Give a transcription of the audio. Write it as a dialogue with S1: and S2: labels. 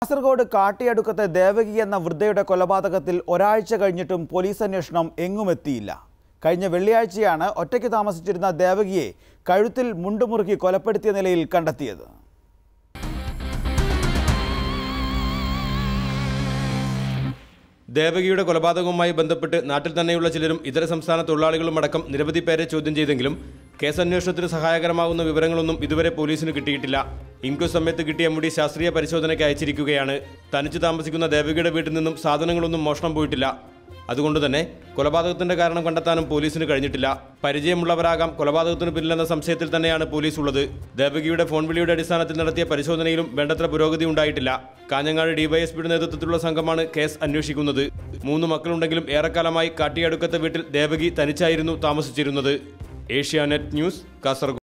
S1: കാസർഗോഡ് കാട്ടിയടുക്കത്തെ ദേവകി എന്ന വൃദ്ധയുടെ കൊലപാതകത്തിൽ ഒരാഴ്ച കഴിഞ്ഞിട്ടും പോലീസ് അന്വേഷണം എങ്ങുമെത്തിയില്ല കഴിഞ്ഞ വെള്ളിയാഴ്ചയാണ് ഒറ്റയ്ക്ക് താമസിച്ചിരുന്ന ദേവകിയെ കഴുത്തിൽ മുണ്ടുമുറുക്കി കൊലപ്പെടുത്തിയ നിലയിൽ കണ്ടെത്തിയത്
S2: ദേവകിയുടെ കൊലപാതകവുമായി ബന്ധപ്പെട്ട് നാട്ടിൽ തന്നെയുള്ള ചിലരും ഇതര സംസ്ഥാന തൊഴിലാളികളും അടക്കം നിരവധി പേരെ ചോദ്യം ചെയ്തെങ്കിലും കേസ് അന്വേഷണത്തിന് സഹായകരമാകുന്ന വിവരങ്ങളൊന്നും ഇതുവരെ പോലീസിന് കിട്ടിയിട്ടില്ല ഇൻക്വസ്റ്റ് സമയത്ത് കിട്ടിയ മുടി ശാസ്ത്രീയ പരിശോധനയ്ക്ക് അയച്ചിരിക്കുകയാണ് തനിച്ചു താമസിക്കുന്ന ദേവകിയുടെ വീട്ടിൽ നിന്നും സാധനങ്ങളൊന്നും മോഷണം പോയിട്ടില്ല അതുകൊണ്ട് തന്നെ കൊലപാതകത്തിന്റെ കാരണം കണ്ടെത്താനും പോലീസിന് കഴിഞ്ഞിട്ടില്ല പരിചയമുള്ളവരാകാം കൊലപാതകത്തിന് പിന്നിലെന്ന സംശയത്തിൽ തന്നെയാണ് പോലീസ് ഉള്ളത് ദേവകിയുടെ ഫോൺ വിളിയുടെ അടിസ്ഥാനത്തിൽ നടത്തിയ പരിശോധനയിലും വേണ്ടത്ര പുരോഗതി ഉണ്ടായിട്ടില്ല കാഞ്ഞങ്ങാട് ഡിവൈഎസ്പിയുടെ നേതൃത്വത്തിലുള്ള സംഘമാണ് കേസ് അന്വേഷിക്കുന്നത് മൂന്ന് മക്കളുണ്ടെങ്കിലും ഏറെക്കാലമായി കാട്ടിയടുക്കത്തെ വീട്ടിൽ ദേവകി തനിച്ചായിരുന്നു താമസിച്ചിരുന്നത് ഏഷ്യാനെറ്റ് ന്യൂസ് കാസർഗോഡ്